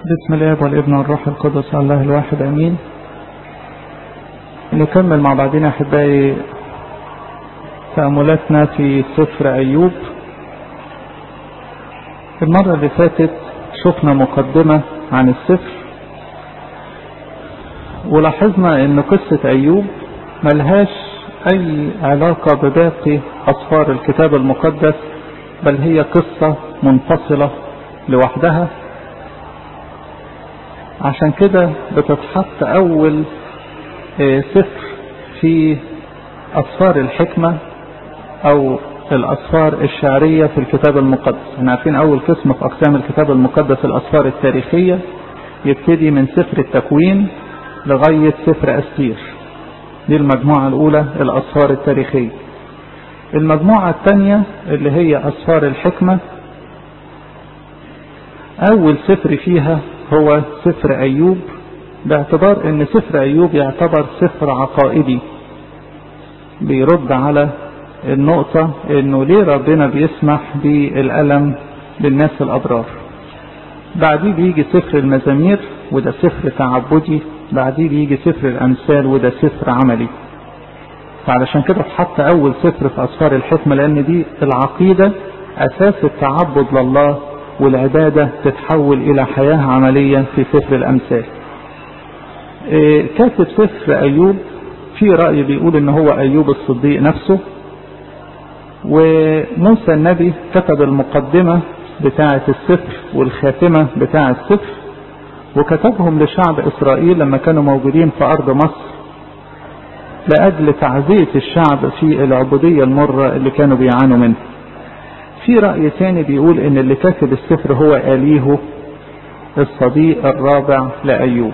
بسم الاب والابن والروح القدس الله الواحد امين نكمل مع بعضنا احبائي تأملاتنا في سفر ايوب المرة اللي فاتت شفنا مقدمة عن السفر ولاحظنا ان قصة ايوب ملهاش اي علاقة بباقي اسفار الكتاب المقدس بل هي قصة منفصلة لوحدها عشان كده بتتحط اول سفر في اسفار الحكمة او الاسفار الشعرية في الكتاب المقدس احنا عارفين اول قسم في اقسام الكتاب المقدس الاسفار التاريخية يبتدي من سفر التكوين لغاية سفر استير دي المجموعة الاولى الاسفار التاريخية المجموعة الثانية اللي هي اسفار الحكمة اول سفر فيها هو سفر ايوب باعتبار ان سفر ايوب يعتبر سفر عقائدي بيرد على النقطة انه ليه ربنا بيسمح بالالم للناس الابرار بعديه بيجي سفر المزامير وده سفر تعبدي بعديه بيجي سفر الامثال وده سفر عملي فعلشان كده اتحط اول سفر في اسفار الحكمة لان دي العقيدة اساس التعبد لله والعبادة تتحول إلى حياة عملية في سفر الأمثال إيه كاتب سفر أيوب في رأي بيقول إن هو أيوب الصديق نفسه وموسى النبي كتب المقدمة بتاعة السفر والخاتمة بتاعة السفر وكتبهم لشعب إسرائيل لما كانوا موجودين في أرض مصر لأجل تعزية الشعب في العبودية المرة اللي كانوا بيعانوا منها في رأي تاني بيقول ان اللي كاتب السفر هو أليه الصديق الرابع لأيوب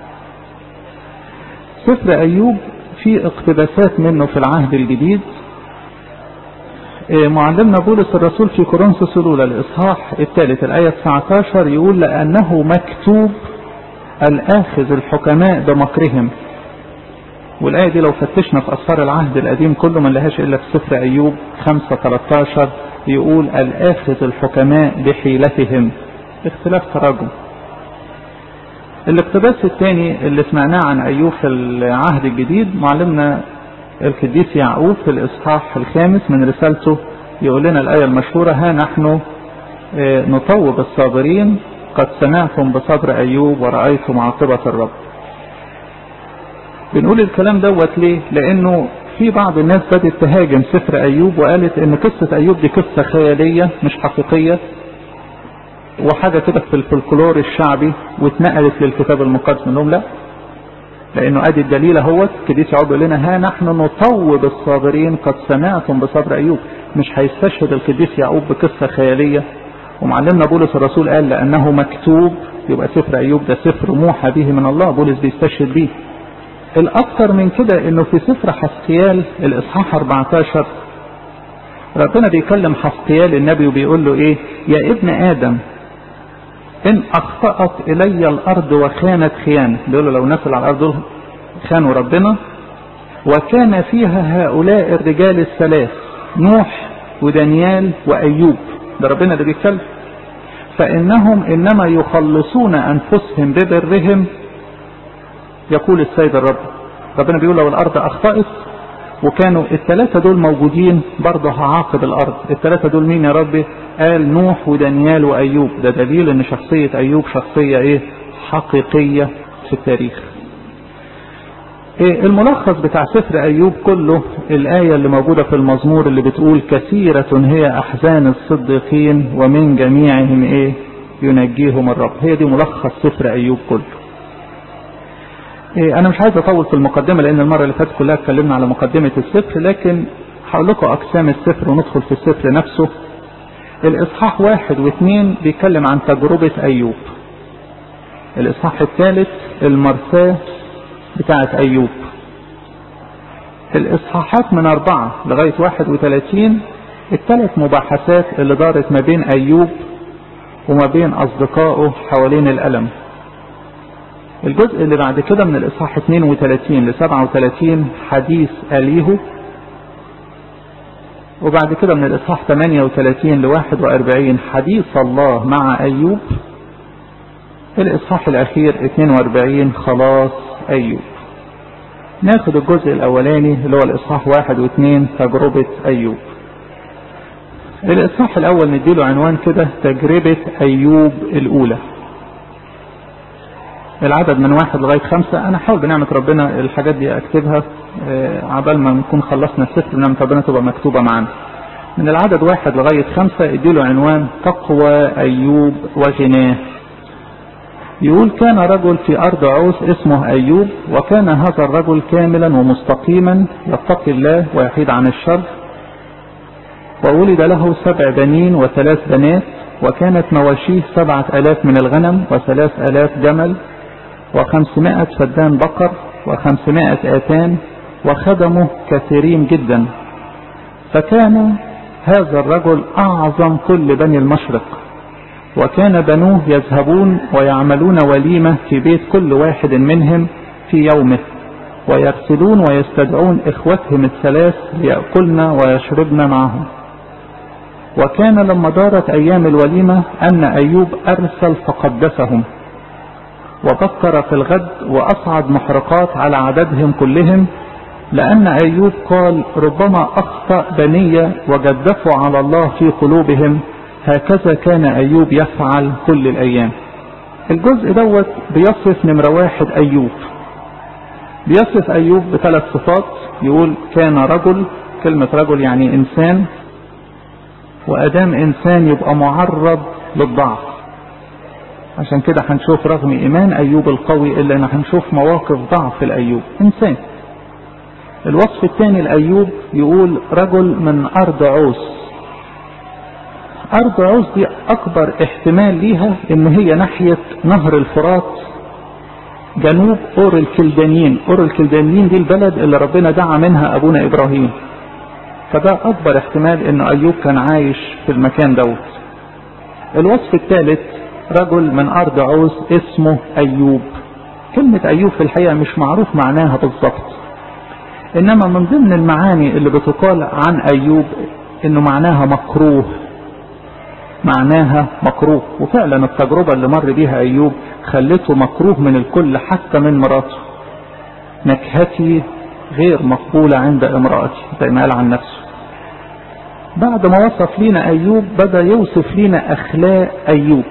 سفر أيوب في اقتباسات منه في العهد الجديد معلمنا بولس الرسول في كورنثوس الأولى الإصحاح الثالث الآية 19 يقول لأنه مكتوب الآخذ الحكماء بمكرهم والآية دي لو فتشنا في أسفار العهد القديم كله ما لهاش إلا في سفر أيوب 5 13 يقول الآخذ الحكماء بحيلتهم اختلاف تراجم الاقتباس الثاني اللي سمعناه عن أيوب في العهد الجديد معلمنا القديس يعقوب في الإصحاح الخامس من رسالته يقول لنا الآية المشهورة ها نحن نطوب الصابرين قد سمعتم بصبر أيوب ورأيتم عاقبة الرب بنقول الكلام دوت ليه لأنه في بعض الناس بدأت تهاجم سفر أيوب وقالت إن قصة أيوب دي قصة خيالية مش حقيقية وحاجة كده في الفلكلور الشعبي واتنقلت للكتاب المقدس لهم لا لأنه أدي الدليل اهوت كديس يعقوب يقول لنا ها نحن نطوب الصابرين قد سمعتم بصبر أيوب مش هيستشهد القديس يعقوب بقصة خيالية ومعلمنا بولس الرسول قال لأنه مكتوب يبقى سفر أيوب ده سفر موحى به من الله بولس بيستشهد بيه الاكثر من كده انه في سفر حسقيال الاصحاح 14 ربنا بيكلم حسقيال النبي وبيقول له ايه يا ابن ادم ان اخطأت الي الارض وخانت خيانة بيقول له لو ناس على الارض دول خانوا ربنا وكان فيها هؤلاء الرجال الثلاث نوح ودانيال وايوب ده ربنا اللي بيتكلم فانهم انما يخلصون انفسهم ببرهم يقول السيد الرب ربنا بيقول لو الارض اخطأت وكانوا الثلاثة دول موجودين برضه هعاقب الارض الثلاثة دول مين يا ربي قال نوح ودانيال وايوب ده دليل ان شخصية ايوب شخصية ايه حقيقية في التاريخ إيه الملخص بتاع سفر ايوب كله الاية اللي موجودة في المزمور اللي بتقول كثيرة هي احزان الصديقين ومن جميعهم ايه ينجيهم الرب هي دي ملخص سفر ايوب كله انا مش عايز اطول في المقدمة لان المرة اللي فاتت كلها اتكلمنا على مقدمة السفر لكن هقول لكم اقسام السفر وندخل في السفر نفسه الاصحاح واحد واثنين بيتكلم عن تجربة ايوب الاصحاح الثالث المرساة بتاعة ايوب الاصحاحات من اربعة لغاية واحد وثلاثين الثلاث مباحثات اللي دارت ما بين ايوب وما بين اصدقائه حوالين الالم الجزء اللي بعد كده من الإصحاح 32 ل 37 حديث أليهو وبعد كده من الإصحاح 38 ل 41 حديث الله مع أيوب الإصحاح الأخير 42 خلاص أيوب ناخد الجزء الأولاني اللي هو الإصحاح واحد واثنين تجربة أيوب الإصحاح الأول نديله عنوان كده تجربة أيوب الأولى العدد من واحد لغاية خمسة أنا حاول بنعمة ربنا الحاجات دي أكتبها عبال ما نكون خلصنا السفر بنعمة ربنا تبقى مكتوبة معانا من العدد واحد لغاية خمسة اديله عنوان تقوى أيوب وغناه يقول كان رجل في أرض عوس اسمه أيوب وكان هذا الرجل كاملا ومستقيما يتقي الله ويحيد عن الشر وولد له سبع بنين وثلاث بنات وكانت مواشيه سبعة ألاف من الغنم وثلاث ألاف جمل وخمسمائة فدان بقر وخمسمائة آتان وخدمه كثيرين جدا فكان هذا الرجل أعظم كل بني المشرق وكان بنوه يذهبون ويعملون وليمة في بيت كل واحد منهم في يومه ويرسلون ويستدعون إخوتهم الثلاث ليأكلن ويشربن معهم وكان لما دارت أيام الوليمة أن أيوب أرسل فقدسهم وبكر في الغد وأصعد محرقات على عددهم كلهم لأن أيوب قال ربما أخطأ بني وجدفوا على الله في قلوبهم هكذا كان أيوب يفعل كل الأيام الجزء دوت بيصف نمرة واحد أيوب بيصف أيوب بثلاث صفات يقول كان رجل كلمة رجل يعني إنسان وأدام إنسان يبقى معرض للضعف عشان كده هنشوف رغم إيمان أيوب القوي إلا أن هنشوف مواقف ضعف الأيوب إنسان الوصف الثاني لأيوب يقول رجل من أرض عوس أرض عوس دي أكبر احتمال ليها إن هي ناحية نهر الفرات جنوب أور الكلدانيين أور الكلدانيين دي البلد اللي ربنا دعا منها أبونا إبراهيم فده أكبر احتمال إن أيوب كان عايش في المكان دوت الوصف الثالث رجل من أرض عوس اسمه أيوب كلمة أيوب في الحقيقة مش معروف معناها بالظبط إنما من ضمن المعاني اللي بتقال عن أيوب إنه معناها مكروه معناها مكروه وفعلا التجربة اللي مر بيها أيوب خلته مكروه من الكل حتى من مراته نكهتي غير مقبولة عند امرأتي زي ما قال عن نفسه بعد ما وصف لنا أيوب بدأ يوصف لنا أخلاق أيوب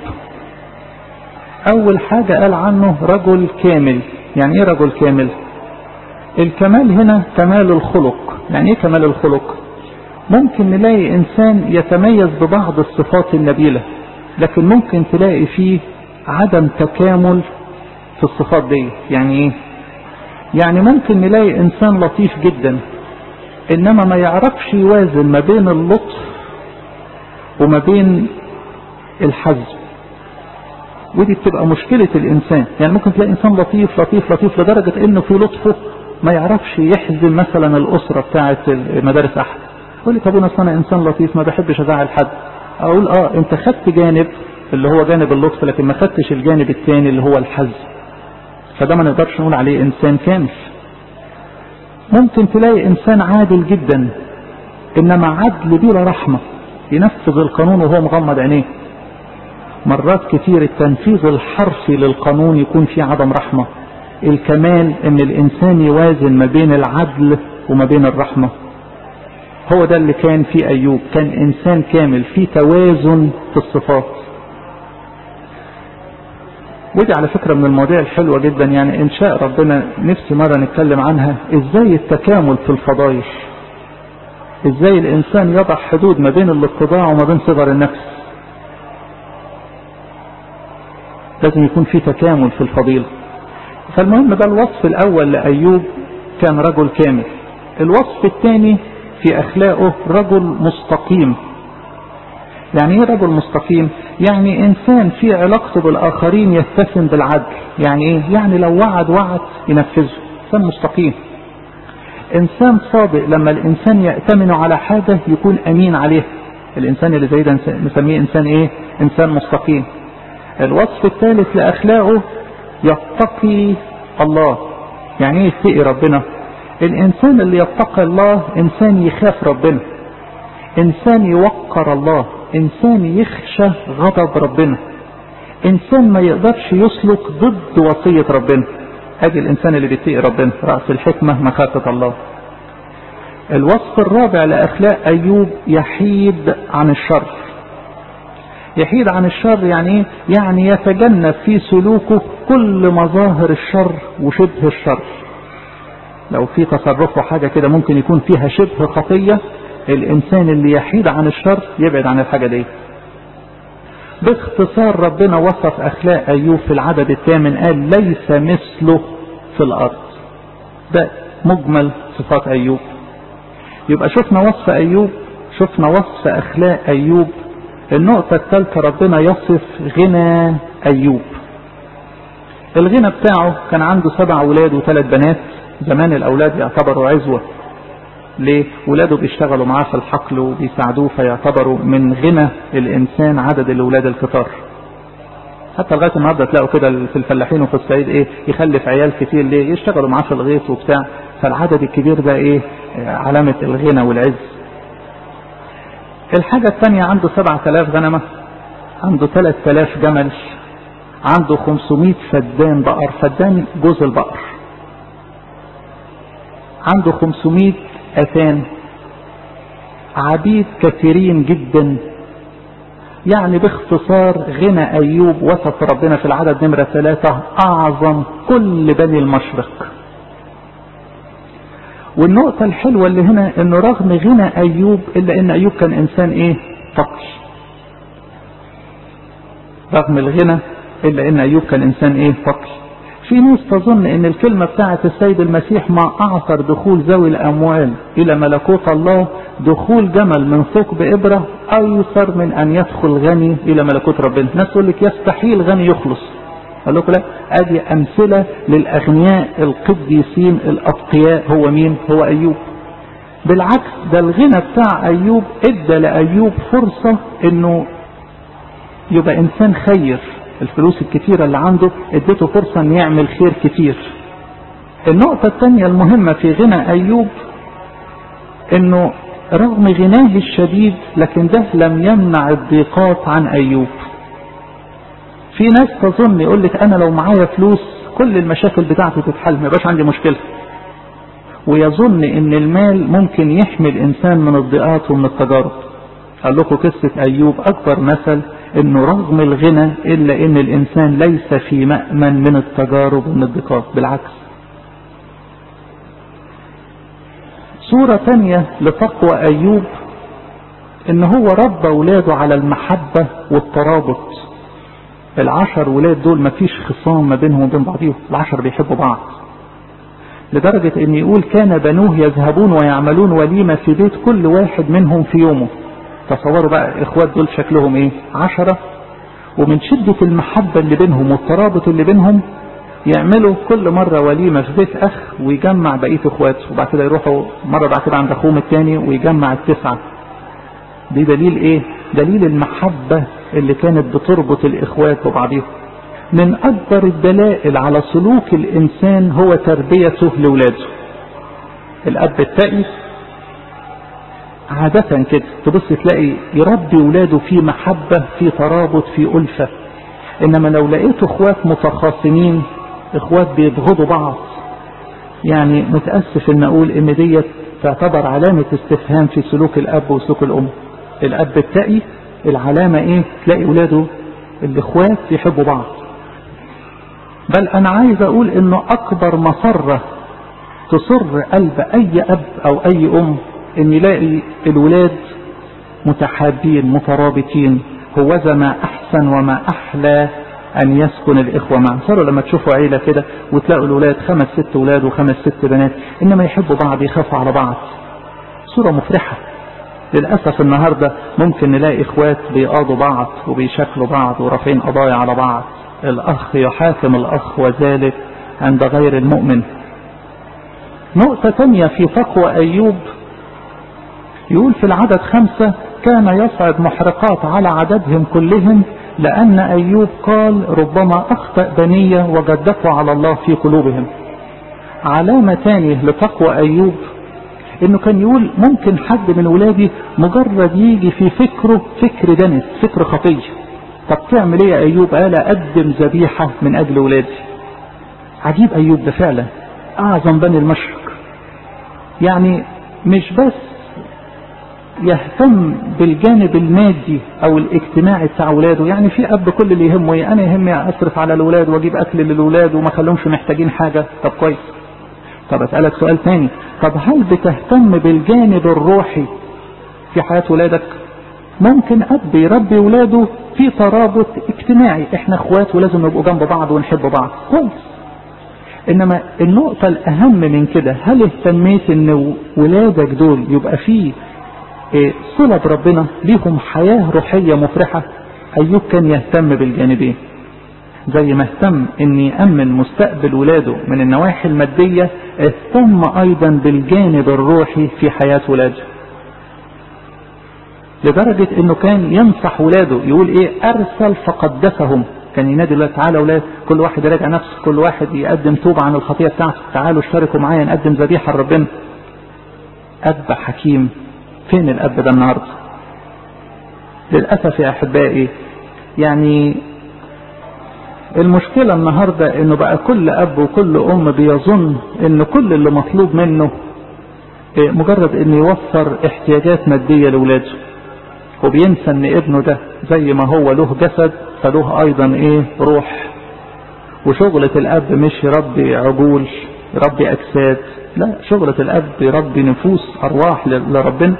أول حاجة قال عنه رجل كامل يعني إيه رجل كامل الكمال هنا كمال الخلق يعني إيه كمال الخلق ممكن نلاقي إنسان يتميز ببعض الصفات النبيلة لكن ممكن تلاقي فيه عدم تكامل في الصفات دي يعني إيه يعني ممكن نلاقي إنسان لطيف جدا إنما ما يعرفش يوازن ما بين اللطف وما بين الحزم ودي بتبقى مشكلة الإنسان يعني ممكن تلاقي إنسان لطيف لطيف لطيف لدرجة إنه في لطفه ما يعرفش يحزم مثلا الأسرة بتاعة مدارس أحد يقول لي طب أنا أنا إنسان لطيف ما بحبش أزعل حد أقول أه أنت خدت جانب اللي هو جانب اللطف لكن ما خدتش الجانب الثاني اللي هو الحزم فده ما نقدرش نقول عليه إنسان كامل ممكن تلاقي إنسان عادل جدا إنما عدل بلا رحمة ينفذ القانون وهو مغمض عينيه مرات كتير التنفيذ الحرفي للقانون يكون فيه عدم رحمة الكمال ان الانسان يوازن ما بين العدل وما بين الرحمة هو ده اللي كان في ايوب كان انسان كامل في توازن في الصفات ودي على فكرة من المواضيع الحلوة جدا يعني ان شاء ربنا نفسي مرة نتكلم عنها ازاي التكامل في الفضائل ازاي الانسان يضع حدود ما بين الاتضاع وما بين صغر النفس لازم يكون في تكامل في الفضيلة فالمهم ده الوصف الأول لأيوب كان رجل كامل الوصف الثاني في أخلاقه رجل مستقيم يعني ايه رجل مستقيم يعني انسان في علاقته بالاخرين يتسم بالعدل يعني ايه يعني لو وعد وعد ينفذه انسان مستقيم انسان صادق لما الانسان يأتمن على حاجة يكون امين عليها الانسان اللي زي ده نسميه انسان ايه انسان مستقيم الوصف الثالث لأخلاقه يتقي الله يعني ايه يتقي ربنا الإنسان اللي يتقي الله إنسان يخاف ربنا إنسان يوقر الله إنسان يخشى غضب ربنا انسان ما يقدرش يسلك ضد وصية ربنا ادي الانسان اللي بيتقي ربنا رأس الحكمة مخافة الله الوصف الرابع لاخلاق ايوب يحيد عن الشر يحيد عن الشر يعني ايه يعني يتجنب في سلوكه كل مظاهر الشر وشبه الشر لو في تصرفه حاجة كده ممكن يكون فيها شبه خطية الانسان اللي يحيد عن الشر يبعد عن الحاجة دي باختصار ربنا وصف اخلاق ايوب في العدد الثامن قال ليس مثله في الارض ده مجمل صفات ايوب يبقى شفنا وصف ايوب شفنا وصف اخلاق ايوب النقطة الثالثة ربنا يصف غنى ايوب الغنى بتاعه كان عنده سبع اولاد وثلاث بنات زمان الاولاد يعتبروا عزوة ليه ولاده بيشتغلوا معاه في الحقل وبيساعدوه فيعتبروا من غنى الانسان عدد الاولاد الكتار حتى لغايه النهارده تلاقوا كده في الفلاحين وفي الصعيد ايه يخلف عيال كتير ليه يشتغلوا معاه في الغيط وبتاع فالعدد الكبير ده ايه علامه الغنى والعز الحاجة الثانية عنده سبعة آلاف غنمة عنده ثلاث آلاف جمل عنده 500 فدان بقر فدان جوز البقر عنده 500 أثان عبيد كثيرين جدا يعني باختصار غنى أيوب وصف ربنا في العدد نمرة ثلاثة أعظم كل بني المشرق والنقطة الحلوة اللي هنا انه رغم غنى ايوب الا ان ايوب كان انسان ايه فقر رغم الغنى الا ان ايوب كان انسان ايه فقر في ناس تظن ان الكلمة بتاعت السيد المسيح ما اعثر دخول ذوي الاموال الى ملكوت الله دخول جمل من ثقب ابرة ايسر من ان يدخل غني الى ملكوت ربنا ناس تقول لك يستحيل غني يخلص قال لكم لا ادي امثله للاغنياء القديسين الاتقياء هو مين هو ايوب بالعكس ده الغنى بتاع ايوب ادى لايوب فرصه انه يبقى انسان خير الفلوس الكتيره اللي عنده اديته فرصه ان يعمل خير كتير النقطه الثانيه المهمه في غنى ايوب انه رغم غناه الشديد لكن ده لم يمنع الضيقات عن ايوب في ناس تظن يقول لك انا لو معايا فلوس كل المشاكل بتاعتي تتحل ما يبقاش عندي مشكله ويظن ان المال ممكن يحمي الانسان من الضيقات ومن التجارب قال لكم قصه ايوب اكبر مثل انه رغم الغنى الا ان الانسان ليس في مامن من التجارب ومن الضيقات بالعكس صوره ثانيه لتقوى ايوب ان هو ربى اولاده على المحبه والترابط العشر ولاد دول مفيش خصام ما بينهم وبين بعضهم العشر بيحبوا بعض لدرجة ان يقول كان بنوه يذهبون ويعملون وليمة في بيت كل واحد منهم في يومه تصوروا بقى اخوات دول شكلهم ايه عشرة ومن شدة المحبة اللي بينهم والترابط اللي بينهم يعملوا كل مرة وليمة في بيت اخ ويجمع بقية اخواته وبعد كده يروحوا مرة بعد كده عند اخوهم التاني ويجمع التسعة دي دليل ايه دليل المحبة اللي كانت بتربط الاخوات ببعضهم من اكبر الدلائل على سلوك الانسان هو تربيته لاولاده الاب التقي عادة كده تبص تلاقي يربي ولاده في محبة في ترابط في ألفة إنما لو لقيت إخوات متخاصمين إخوات بيبغضوا بعض يعني متأسف إن أقول إن ديت تعتبر علامة استفهام في سلوك الأب وسلوك الأم الأب التقي العلامة إيه تلاقي ولاده الإخوات يحبوا بعض بل أنا عايز أقول إنه أكبر مسرة تسر قلب أي أب أو أي أم إن يلاقي الولاد متحابين مترابطين هو ما أحسن وما أحلى أن يسكن الإخوة معا صاروا لما تشوفوا عيلة كده وتلاقوا الولاد خمس ست ولاد وخمس ست بنات إنما يحبوا بعض يخافوا على بعض صورة مفرحة للأسف النهاردة ممكن نلاقي إخوات بيقاضوا بعض وبيشكلوا بعض ورافعين قضايا على بعض الأخ يحاكم الأخ وذلك عند غير المؤمن نقطة تانية في تقوى أيوب يقول في العدد خمسة كان يصعد محرقات على عددهم كلهم لأن أيوب قال ربما أخطأ بنية وجدفوا على الله في قلوبهم علامة تانية لتقوى أيوب انه كان يقول ممكن حد من ولادي مجرد يجي في فكره فكر دنس فكر خطيه طب تعمل ايه يا ايوب قال اقدم ذبيحة من اجل ولادي عجيب ايوب ده فعلا اعظم بني المشرق يعني مش بس يهتم بالجانب المادي او الاجتماعي بتاع ولاده يعني في اب كل اللي يهمه ايه انا يهمني اصرف على الاولاد واجيب اكل للاولاد وما خليهمش محتاجين حاجة طب كويس طب اسألك سؤال تاني طب هل بتهتم بالجانب الروحي في حياة ولادك ممكن اب يربي ولاده في ترابط اجتماعي احنا اخوات ولازم نبقوا جنب بعض ونحب بعض كويس انما النقطة الاهم من كده هل اهتميت ان ولادك دول يبقى فيه إيه صلة بربنا ليهم حياة روحية مفرحة ايوب كان يهتم بالجانبين زي ما اهتم ان يأمن مستقبل ولاده من النواحي المادية اهتم ايضا بالجانب الروحي في حياة ولاده لدرجة انه كان ينصح ولاده يقول ايه ارسل فقدسهم كان ينادي الله تعالى ولاد كل واحد يراجع نفسه كل واحد يقدم توبة عن الخطية بتاعته تعالوا اشتركوا معايا نقدم ذبيحة لربنا اب حكيم فين الاب ده النهارده للاسف يا احبائي يعني المشكلة النهاردة انه بقى كل اب وكل ام بيظن ان كل اللي مطلوب منه مجرد ان يوفر احتياجات مادية لاولاده وبينسى ان ابنه ده زي ما هو له جسد فله ايضا ايه روح وشغلة الاب مش يربي عجول يربي اجساد لا شغلة الاب يربي نفوس ارواح لربنا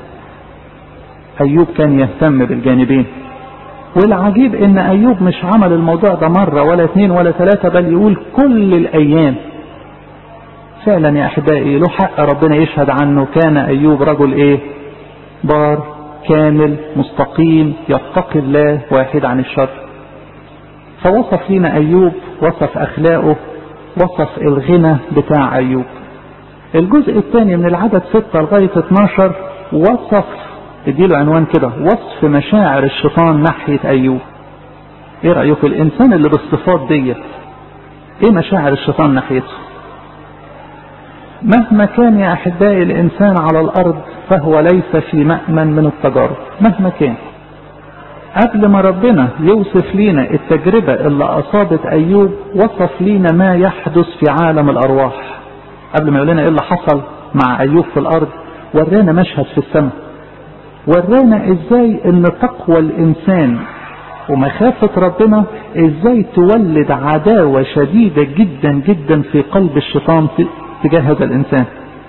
ايوب كان يهتم بالجانبين والعجيب ان ايوب مش عمل الموضوع ده مرة ولا اثنين ولا ثلاثة بل يقول كل الايام فعلا يا احبائي له حق ربنا يشهد عنه كان ايوب رجل ايه بار كامل مستقيم يتقي الله واحد عن الشر فوصف لنا ايوب وصف اخلاقه وصف الغنى بتاع ايوب الجزء الثاني من العدد 6 لغاية 12 وصف اديله عنوان كده وصف مشاعر الشيطان ناحية ايوب ايه رأيك الانسان اللي بالصفات ديت ايه مشاعر الشيطان ناحيته مهما كان يا احبائي الانسان على الارض فهو ليس في مأمن من التجارب مهما كان قبل ما ربنا يوصف لينا التجربة اللي اصابت ايوب وصف لينا ما يحدث في عالم الارواح قبل ما يقول لنا ايه اللي حصل مع ايوب في الارض ورانا مشهد في السماء ورانا ازاي ان تقوى الانسان ومخافة ربنا ازاي تولد عداوة شديدة جدا جدا في قلب الشيطان تجاه هذا الانسان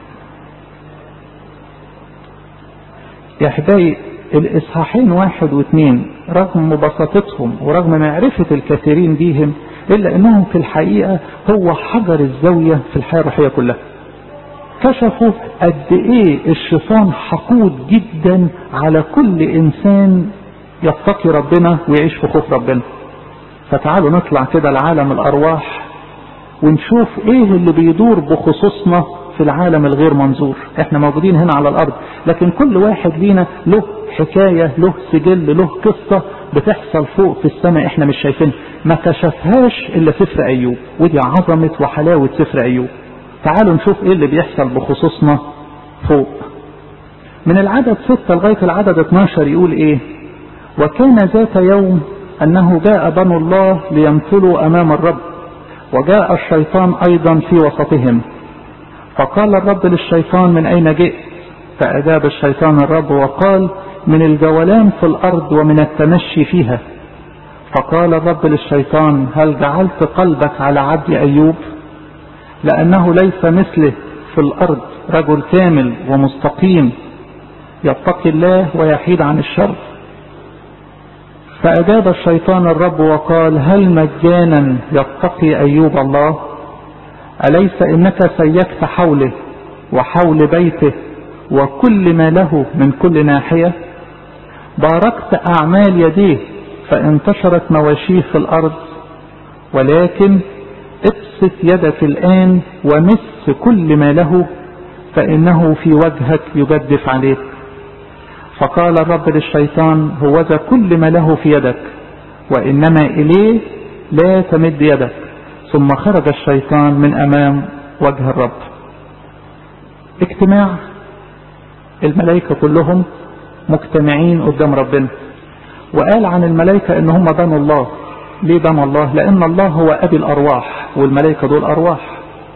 يا احبائي الاصحاحين واحد واثنين رغم مبساطتهم ورغم معرفة الكثيرين بيهم الا انهم في الحقيقة هو حجر الزاوية في الحياة الروحية كلها كشفوا قد ايه الشيطان حقود جدا على كل انسان يتقي ربنا ويعيش في خوف ربنا فتعالوا نطلع كده لعالم الارواح ونشوف ايه اللي بيدور بخصوصنا في العالم الغير منظور احنا موجودين هنا على الارض لكن كل واحد لينا له حكاية له سجل له قصة بتحصل فوق في السماء احنا مش شايفينها ما كشفهاش الا سفر ايوب ودي عظمة وحلاوة سفر ايوب تعالوا نشوف ايه اللي بيحصل بخصوصنا فوق من العدد 6 لغاية العدد 12 يقول ايه وكان ذات يوم انه جاء بنو الله ليمثلوا امام الرب وجاء الشيطان ايضا في وسطهم فقال الرب للشيطان من اين جئت فاجاب الشيطان الرب وقال من الجولان في الارض ومن التمشي فيها فقال الرب للشيطان هل جعلت قلبك على عبد ايوب لأنه ليس مثله في الأرض رجل كامل ومستقيم يتقي الله ويحيد عن الشر فأجاب الشيطان الرب وقال هل مجانا يتقي أيوب الله أليس إنك سيكت حوله وحول بيته وكل ما له من كل ناحية باركت أعمال يديه فانتشرت مواشيه في الأرض ولكن ابسط يدك الآن ومس كل ما له فإنه في وجهك يجدف عليك فقال الرب للشيطان هوذا كل ما له في يدك وإنما إليه لا تمد يدك ثم خرج الشيطان من أمام وجه الرب اجتماع الملائكة كلهم مجتمعين قدام ربنا وقال عن الملائكة ان هم بنو الله ليه بنو الله لان الله هو ابي الارواح والملائكة دول ارواح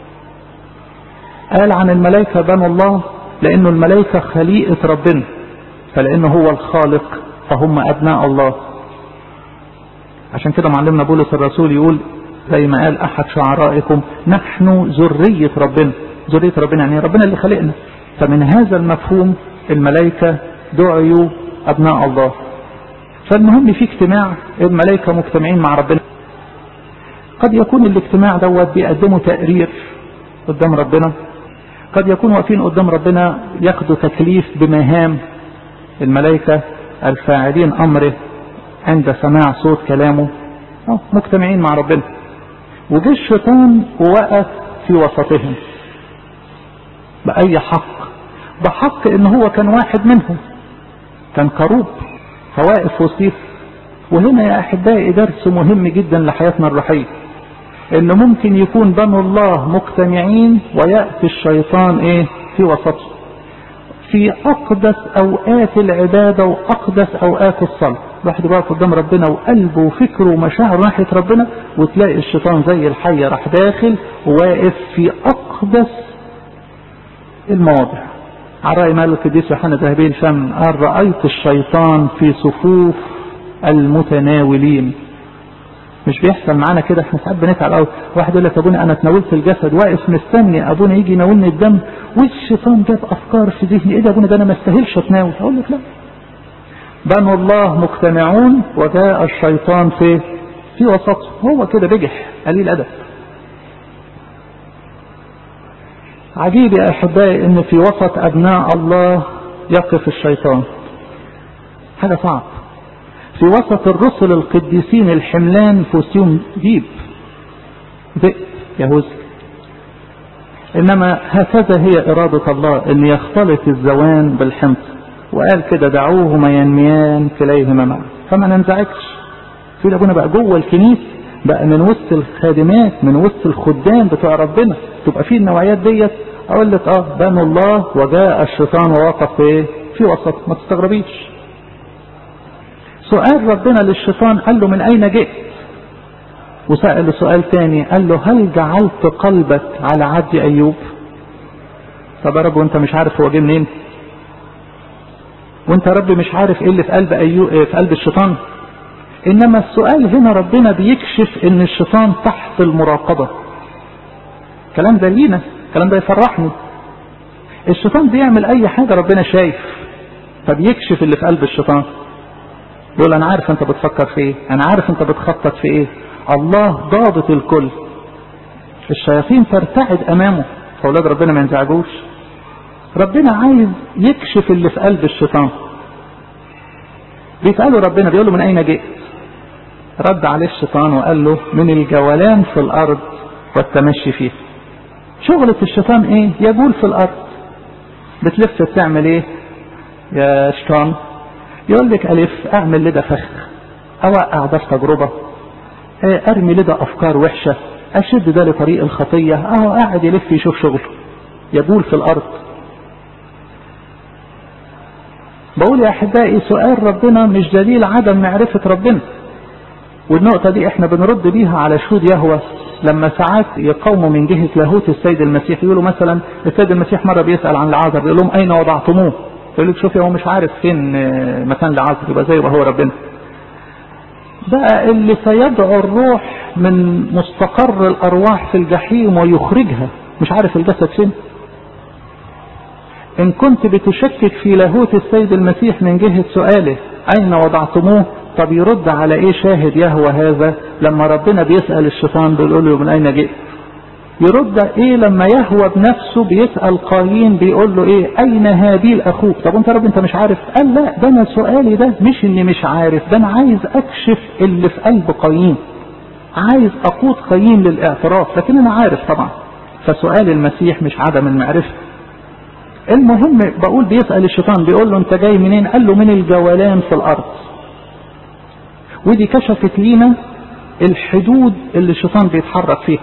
قال عن الملائكة بنو الله لانه الملائكة خليقة ربنا فلانه هو الخالق فهم ابناء الله عشان كده معلمنا بولس الرسول يقول زي ما قال احد شعرائكم نحن ذرية ربنا ذرية ربنا يعني ربنا اللي خلقنا فمن هذا المفهوم الملائكة دعيوا ابناء الله فالمهم في اجتماع الملائكة مجتمعين مع ربنا قد يكون الاجتماع دوت بيقدموا تقرير قدام ربنا قد يكون واقفين قدام ربنا ياخدوا تكليف بمهام الملائكة الفاعلين امره عند سماع صوت كلامه مجتمعين مع ربنا وجه الشيطان ووقف في وسطهم بأي حق بحق ان هو كان واحد منهم كان كروب فواقف وسيط وهنا يا احبائي درس مهم جدا لحياتنا الروحيه ان ممكن يكون بنو الله مجتمعين وياتي الشيطان ايه في وسطهم في اقدس اوقات العباده واقدس اوقات الصلاه الواحد واقف قدام ربنا وقلبه وفكره ومشاعره ناحيه ربنا وتلاقي الشيطان زي الحيه راح داخل وواقف في اقدس المواضع على رأي مال القديس يوحنا ذهبي الفم قال رأيت الشيطان في صفوف المتناولين مش بيحصل معانا كده احنا ساعات بنتعب قوي واحد يقول لك ابونا انا تناولت الجسد واقف مستني ابونا يجي يناولني الدم والشيطان جاب افكار في ذهني ايه ده ابونا ده انا ما استاهلش اتناول اقول لك لا بنو الله مجتمعون وجاء الشيطان في في وسطه هو كده بجح قليل ادب عجيب يا احبائي ان في وسط ابناء الله يقف الشيطان حاجه صعب في وسط الرسل القديسين الحملان فوسيوم ديب ذئب يهوذا انما هكذا هي اراده الله ان يختلط الزوان بالحمض وقال كده دعوهما ينميان كليهما معا فما ننزعجش في ابونا بقى جوه الكنيسه بقى من وسط الخادمات من وسط الخدام بتوع ربنا تبقى في النوعيات ديت اقول لك اه بنو الله وجاء الشيطان ووقف في في وسط ما تستغربيش سؤال ربنا للشيطان قال له من اين جئت وسأله سؤال تاني قال له هل جعلت قلبك على عبد ايوب طب يا رب وانت مش عارف هو جه منين وانت يا رب مش عارف ايه اللي في قلب ايوب في قلب الشيطان انما السؤال هنا ربنا بيكشف ان الشيطان تحت المراقبة كلام ده لينا الكلام ده يفرحني الشيطان بيعمل اي حاجة ربنا شايف فبيكشف اللي في قلب الشيطان يقول انا عارف انت بتفكر في ايه انا عارف انت بتخطط في ايه الله ضابط الكل الشياطين ترتعد امامه فاولاد ربنا ما ينزعجوش ربنا عايز يكشف اللي في قلب الشيطان بيسأله ربنا بيقول له من اين جئت رد عليه الشيطان وقال له من الجولان في الارض والتمشي فيه شغلة الشيطان ايه يجول في الارض بتلف بتعمل ايه يا شيطان يقول لك الف اعمل لده فخ اوقع ده في تجربة ارمي لده افكار وحشة اشد ده لطريق الخطية اهو قاعد يلف يشوف شغله يجول في الارض بقول يا احبائي سؤال ربنا مش دليل عدم معرفة ربنا والنقطة دي احنا بنرد بيها على شهود يهوى لما ساعات يقوموا من جهة لاهوت السيد المسيح يقولوا مثلا السيد المسيح مرة بيسأل عن العذر يقول لهم اين وضعتموه يقول لك شوفي هو مش عارف فين مكان العذر يبقى زي ما هو ربنا بقى اللي سيدعو الروح من مستقر الارواح في الجحيم ويخرجها مش عارف الجسد فين ان كنت بتشكك في لاهوت السيد المسيح من جهة سؤاله اين وضعتموه طب يرد على ايه شاهد يهوى هذا لما ربنا بيسأل الشيطان بيقول له من اين جئت يرد ايه لما يهوى بنفسه بيسأل قايين بيقول له ايه اين هابيل اخوك طب انت رب انت مش عارف قال لا ده انا سؤالي ده مش اني مش عارف ده انا عايز اكشف اللي في قلب قايين عايز اقود قايين للاعتراف لكن انا عارف طبعا فسؤال المسيح مش عدم المعرفة المهم بقول بيسأل الشيطان بيقول له انت جاي منين قال له من الجولان في الارض ودي كشفت لينا الحدود اللي الشيطان بيتحرك فيها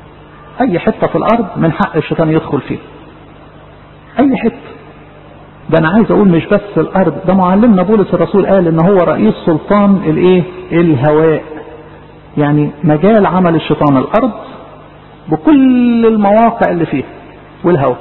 اي حتة في الارض من حق الشيطان يدخل فيها اي حتة ده انا عايز اقول مش بس الارض ده معلمنا بولس الرسول قال ان هو رئيس سلطان الايه الهواء يعني مجال عمل الشيطان الارض بكل المواقع اللي فيها والهواء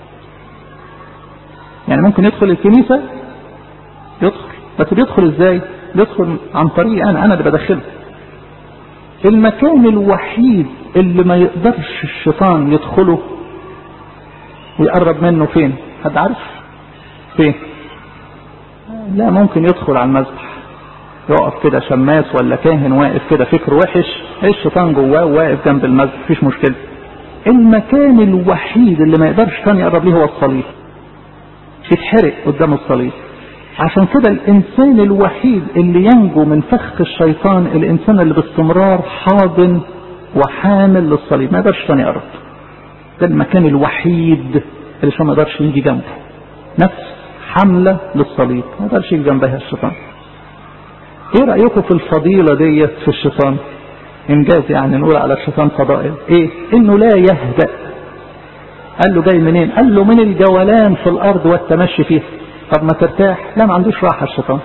يعني ممكن يدخل الكنيسة يدخل بس بيدخل ازاي بيدخل عن طريق انا انا اللي بدخله المكان الوحيد اللي ما يقدرش الشيطان يدخله ويقرب منه فين حد عارف فين لا ممكن يدخل على المذبح يقف كده شماس ولا كاهن واقف كده فكر وحش الشيطان جواه واقف جنب المذبح مفيش مشكله المكان الوحيد اللي ما يقدرش كان يقرب ليه هو الصليب يتحرق قدام الصليب عشان كده الانسان الوحيد اللي ينجو من فخ الشيطان الانسان اللي باستمرار حاضن وحامل للصليب ما يقدرش تاني يقرب ده المكان الوحيد اللي ما يقدرش يجي جنبه نفس حملة للصليب ما يقدرش يجي جنبها الشيطان ايه رأيكم في الفضيلة ديت في الشيطان انجاز يعني نقول على الشيطان فضائل ايه انه لا يهدأ قال له جاي منين قال له من الجولان في الارض والتمشي فيها طب ما ترتاح لا ما عندوش راحة الشيطان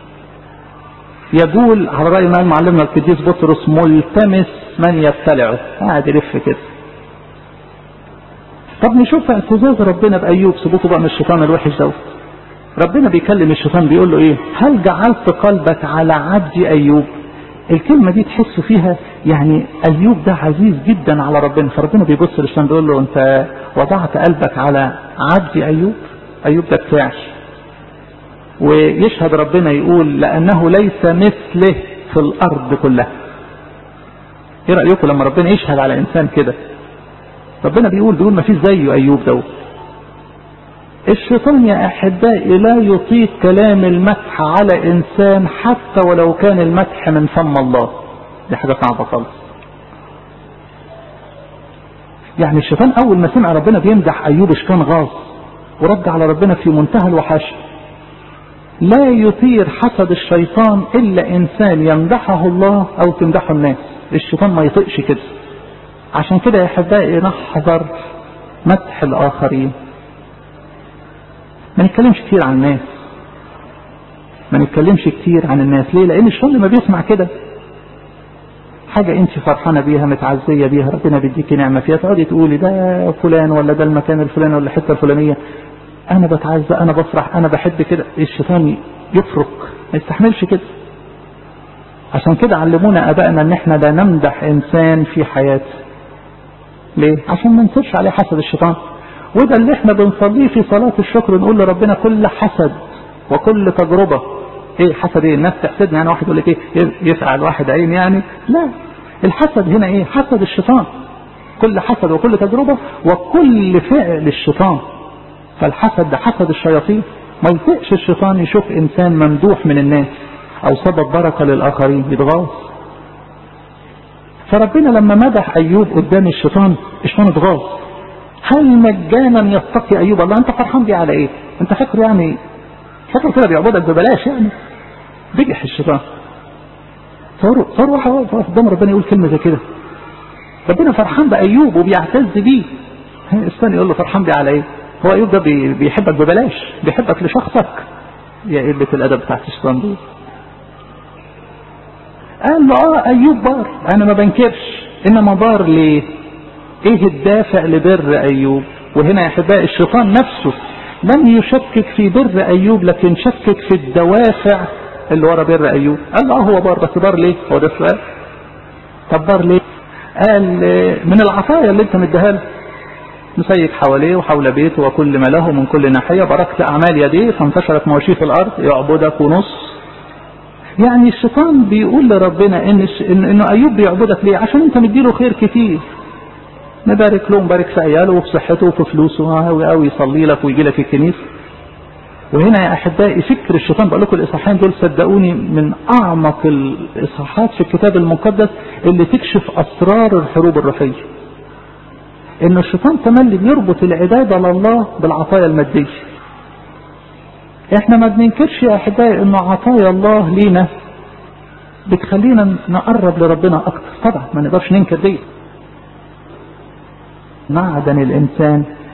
يقول على رأي ما معلمنا القديس بطرس ملتمس من يبتلعه قاعد يلف كده طب نشوف اعتزاز ربنا بأيوب سبوته بقى من الشيطان الوحش دوت ربنا بيكلم الشيطان بيقول له ايه هل جعلت قلبك على عبد ايوب الكلمة دي تحس فيها يعني ايوب ده عزيز جدا على ربنا فربنا بيبص للشيطان بيقول له انت وضعت قلبك على عبد ايوب ايوب ده بتاعي ويشهد ربنا يقول لانه ليس مثله في الارض كلها ايه رايكم لما ربنا يشهد على انسان كده ربنا بيقول بيقول ما فيش زيه ايوب دوت الشيطان يا احبائي لا يطيق كلام المدح على انسان حتى ولو كان المدح من فم الله دي حاجه صعبه خالص يعني الشيطان اول ما سمع ربنا بيمدح ايوب كان غاص ورد على ربنا في منتهى الوحاشه لا يثير حسد الشيطان الا انسان يمدحه الله او تمدحه الناس الشيطان ما يطيقش كده عشان كده يا احبائي نحذر مدح الاخرين ما نتكلمش كتير عن الناس ما نتكلمش كتير عن الناس ليه لان الشيطان لما بيسمع كده حاجة انت فرحانة بيها متعزية بيها ربنا بيديكي نعمة فيها تقعدي تقولي ده فلان ولا ده المكان الفلاني ولا الحتة الفلانية انا بتعزى انا بفرح انا بحب كده الشيطان يفرق ما يستحملش كده عشان كده علمونا ابائنا ان احنا لا نمدح انسان في حياته ليه عشان ما نصيرش عليه حسد الشيطان وده اللي احنا بنصليه في صلاة الشكر نقول لربنا كل حسد وكل تجربة ايه حسد ايه الناس تحسدني يعني واحد يقول لك ايه يفعل واحد عين يعني لا الحسد هنا ايه حسد الشيطان كل حسد وكل تجربة وكل فعل الشيطان فالحسد ده حسد الشياطين ما يطيقش الشيطان يشوف انسان ممدوح من الناس او سبب بركة للاخرين يتغاظ فربنا لما مدح ايوب قدام الشيطان الشيطان اتغاظ هل مجانا يتقي ايوب الله انت فرحان بيه على ايه انت فاكر يعني فاكر كده بيعبدك ببلاش يعني بجح الشيطان صار صار واحد واقف قدام ربنا يقول كلمه زي كده ربنا فرحان بايوب وبيعتز بيه الثاني يقول له فرحان بيه على ايه هو ايوب ده بيحبك ببلاش بيحبك لشخصك يا قله الادب بتاعت الشيطان دي قال له اه ايوب بار انا ما بنكرش انما بار ليه ايه الدافع لبر ايوب وهنا يا احبائي الشيطان نفسه لم يشكك في بر ايوب لكن شكك في الدوافع اللي ورا بر ايوب قال له اه هو بار بس بار ليه هو ده السؤال طب بار ليه قال من العطايا اللي انت مديها له مسيك حواليه وحول بيته وكل ما له من كل ناحية باركت أعمال يديه فانتشرت مواشيه في الأرض يعبدك ونص يعني الشيطان بيقول لربنا إن, إن إنه أيوب بيعبدك ليه عشان أنت مديله خير كتير نبارك له نبارك في عياله وفي صحته وفي فلوسه أو يصلي لك ويجي لك الكنيسة وهنا يا أحبائي فكر الشيطان بقول لكم الإصحاحين دول صدقوني من أعمق الإصحاحات في الكتاب المقدس اللي تكشف أسرار الحروب الروحية ان الشيطان تملي بيربط العبادة لله بالعطايا المادية احنا ما بننكرش يا احبائي انه عطايا الله لينا بتخلينا نقرب لربنا اكتر طبعا ما نقدرش ننكر دي معدن الانسان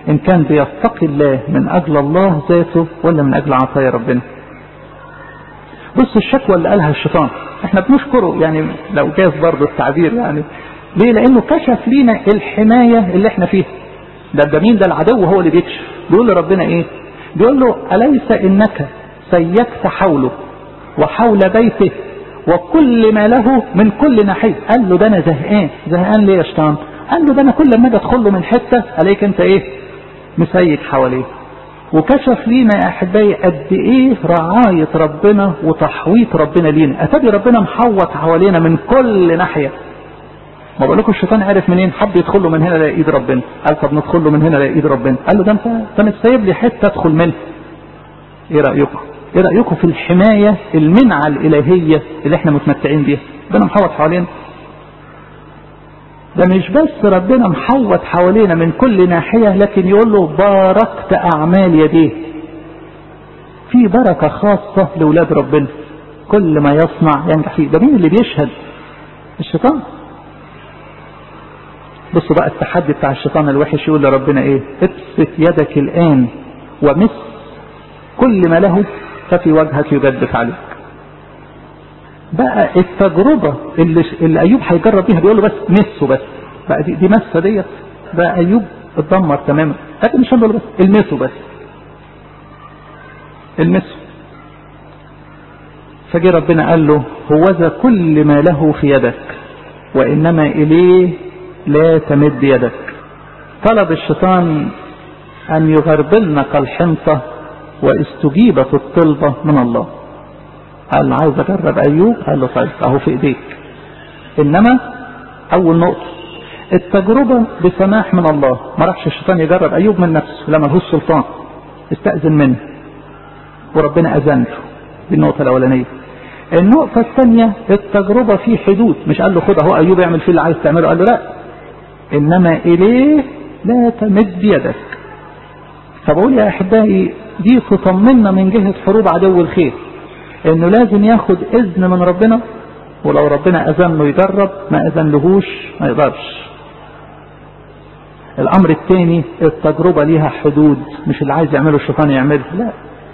ان كان بيتقي الله من اجل الله ذاته ولا من اجل عطايا ربنا بص الشكوى اللي قالها الشيطان احنا بنشكره يعني لو جاز برضه التعبير يعني ليه لانه كشف لينا الحماية اللي احنا فيها ده ده مين ده العدو هو اللي بيكشف بيقول لربنا ايه بيقول له أليس إنك سيكت حوله وحول بيته وكل ما له من كل ناحية قال له ده أنا زهقان زهقان ليه يا شيطان قال له ده أنا كل ما أجي أدخل له من حتة عليك أنت إيه مسيك حواليه وكشف لينا يا أحبائي قد إيه رعاية ربنا وتحويط ربنا لينا أتبي ربنا محوط حوالينا من كل ناحية ما بقول لكم الشيطان عرف منين حب يدخل له من هنا لاقي ايد ربنا قال طب ندخل له من هنا لاقي ايد ربنا قال له ده انت انت مش سايب لي حته ادخل منها ايه رايكم ايه رايكم في الحمايه المنعه الالهيه اللي احنا متمتعين بيها ربنا محوط حوالينا ده مش بس ربنا محوط حوالينا من كل ناحيه لكن يقول له باركت اعمال يديه في بركه خاصه لاولاد ربنا كل ما يصنع ينجح فيه ده مين اللي بيشهد الشيطان بصوا بقى التحدي بتاع الشيطان الوحش يقول لربنا ايه ابسط يدك الان ومس كل ما له ففي وجهك يجدف عليك بقى التجربة اللي, اللي ايوب هيجرب بيها بيقول له بس مسه بس بقى دي, دي مسه ديت بقى ايوب اتدمر تماما لكن مش هنقول بس المسه بس المسه فجي ربنا قال له هوذا كل ما له في يدك وانما اليه لا تمد يدك طلب الشيطان أن يغربلنك الحنطة واستجيبت الطلبة من الله قال له عايز أجرب أيوب قال له طيب أهو في إيديك إنما أول نقطة التجربة بسماح من الله ما راحش الشيطان يجرب أيوب من نفسه لا ملهوش سلطان استأذن منه وربنا أذن له دي النقطة الأولانية النقطة الثانية التجربة في حدود مش قال له خد اهو أيوب يعمل فيه اللي عايز تعمله قال له لا إنما إليه لا تمد يدك فبقول يا أحبائي دي تطمنا من جهة حروب عدو الخير إنه لازم ياخد إذن من ربنا ولو ربنا أذن له يجرب ما أذن لهوش ما يقدرش الأمر الثاني التجربة ليها حدود مش اللي عايز يعمله الشيطان يعمله لا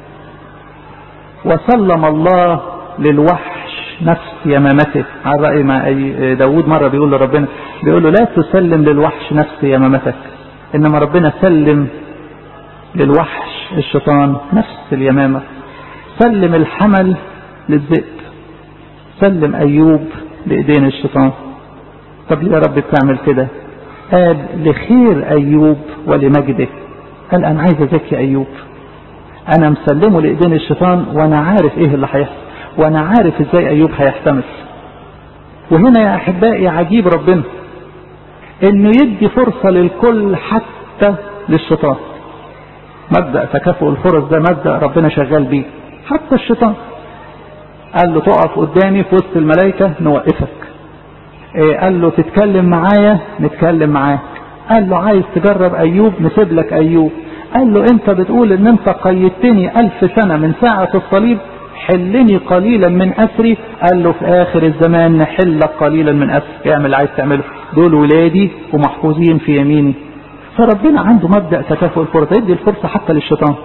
وسلم الله للوحش نفس يمامته على رأي ما داود مرة بيقول لربنا بيقول له لا تسلم للوحش نفس يمامتك إنما ربنا سلم للوحش الشيطان نفس اليمامة سلم الحمل للذئب سلم أيوب لإيدين الشيطان طب ليه يا رب بتعمل كده قال لخير أيوب ولمجده قال أنا عايز أزكي أيوب أنا مسلمه لإيدين الشيطان وأنا عارف إيه اللي هيحصل وأنا عارف إزاي أيوب هيحتمل وهنا يا أحبائي عجيب ربنا إنه يدي فرصة للكل حتى للشيطان مبدأ تكافؤ الفرص ده مبدأ ربنا شغال بيه حتى الشيطان قال له تقف قدامي في وسط الملائكة نوقفك إيه قال له تتكلم معايا نتكلم معاك قال له عايز تجرب أيوب نسيب لك أيوب قال له انت بتقول ان انت قيدتني ألف سنة من ساعة الصليب حلني قليلا من أسري قال له في آخر الزمان نحلك قليلا من أسري اعمل اللي عايز تعمله دول ولادي ومحفوظين في يميني فربنا عنده مبدأ تكافؤ الفرصة يدي الفرصة حتى للشيطان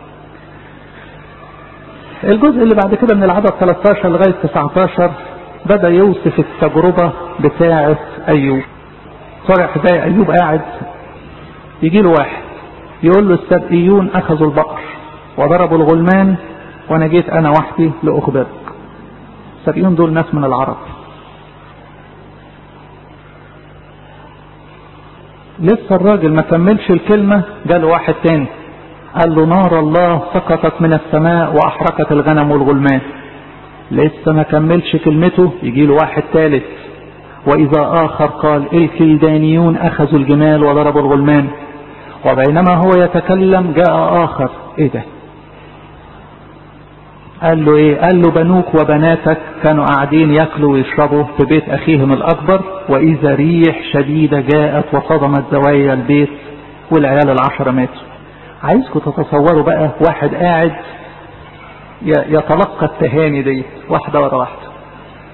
الجزء اللي بعد كده من العدد 13 لغاية 19 بدأ يوصف التجربة بتاعة أيوب صار حباية أيوب قاعد يجي له واحد يقول له السبئيون أخذوا البقر وضربوا الغلمان وأنا جيت أنا وحدي لأخبرك السبئيون دول ناس من العرب لسه الراجل ما كملش الكلمة جاله واحد تاني قال له نار الله سقطت من السماء وأحرقت الغنم والغلمان لسه ما كملش كلمته يجي له واحد ثالث وإذا آخر قال الكلدانيون أخذوا الجمال وضربوا الغلمان وبينما هو يتكلم جاء آخر إيه ده قال له إيه قال له بنوك وبناتك كانوا قاعدين يأكلوا ويشربوا في بيت أخيهم الأكبر وإذا ريح شديدة جاءت وصدمت زوايا البيت والعيال العشرة ماتوا عايزكم تتصوروا بقى واحد قاعد يتلقى التهاني دي واحدة ورا واحدة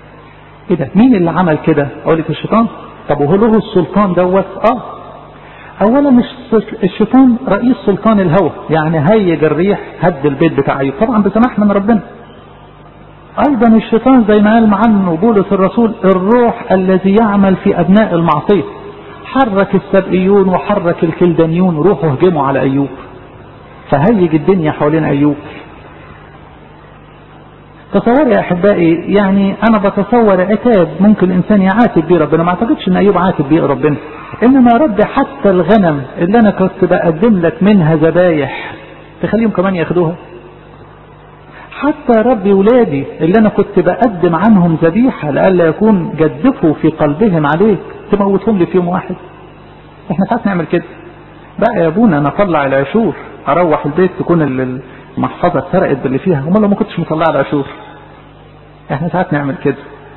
ايه ده مين اللي عمل كده اقول لك الشيطان طب وهو له السلطان دوت اه اولا الشيطان رئيس سلطان الهوى يعني هيج الريح هد البيت بتاع ايوب طبعا بسماح من ربنا ايضا الشيطان زي ما قال عنه بولس الرسول الروح الذي يعمل في ابناء المعصيه حرك السبئيون وحرك الكلدانيون روحوا هجموا على ايوب فهيج الدنيا حوالين ايوب تصور يا احبائي يعني انا بتصور عتاب ممكن الانسان يعاتب بيه ربنا ما اعتقدش ان ايوب عاتب بيه ربنا انما يا رب حتى الغنم اللي انا كنت بقدم لك منها ذبايح تخليهم كمان ياخدوها حتى يا رب ولادي اللي انا كنت بقدم عنهم ذبيحه لئلا يكون جدفوا في قلبهم عليك تموتهم لي في يوم واحد احنا ساعات نعمل كده بقى يا ابونا انا اطلع العشور اروح البيت تكون المحفظه اتسرقت باللي فيها امال لو ما كنتش مطلع العشور احنا ساعات نعمل كده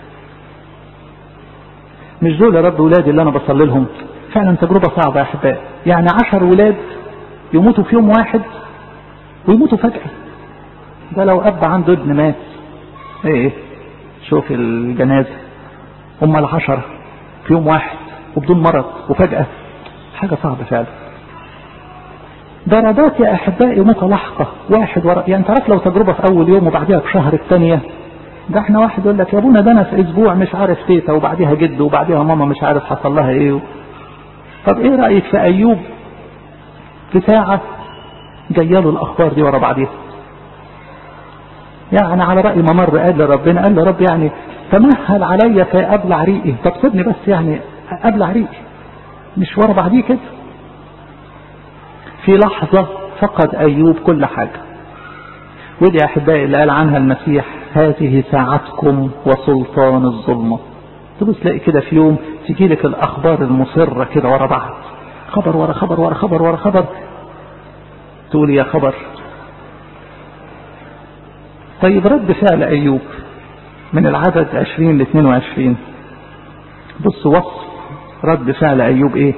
مش دول يا رب ولادي اللي انا بصلي لهم فعلا تجربه صعبه يا احبائي يعني عشر ولاد يموتوا في يوم واحد ويموتوا فجاه ده لو اب عنده ابن مات ايه شوف الجنازه هم العشره في يوم واحد وبدون مرض وفجاه حاجه صعبه فعلا ضربات يا احبائي متلاحقه واحد ورا يعني تعرف لو تجربه في اول يوم وبعدها بشهر الثانيه ده احنا واحد يقول لك يا ابونا ده انا في اسبوع مش عارف تيتا وبعديها جد وبعديها ماما مش عارف حصل لها ايه طب ايه رايك في ايوب في ساعه جايه له الاخبار دي ورا بعضيها يعني على راي ممر قال لربنا قال له رب يعني تمهل عليا كي ابلع ريقي طب سيبني بس يعني ابلع ريقي مش ورا بعضيه كده في لحظة فقد أيوب كل حاجة ودي يا أحبائي اللي قال عنها المسيح هذه ساعتكم وسلطان الظلمة تبص تلاقي كده في يوم تجي لك الأخبار المصرة كده ورا بعض خبر ورا خبر ورا خبر ورا خبر تقول يا خبر طيب رد فعل أيوب من العدد 20 ل 22 بص وصف رد فعل أيوب إيه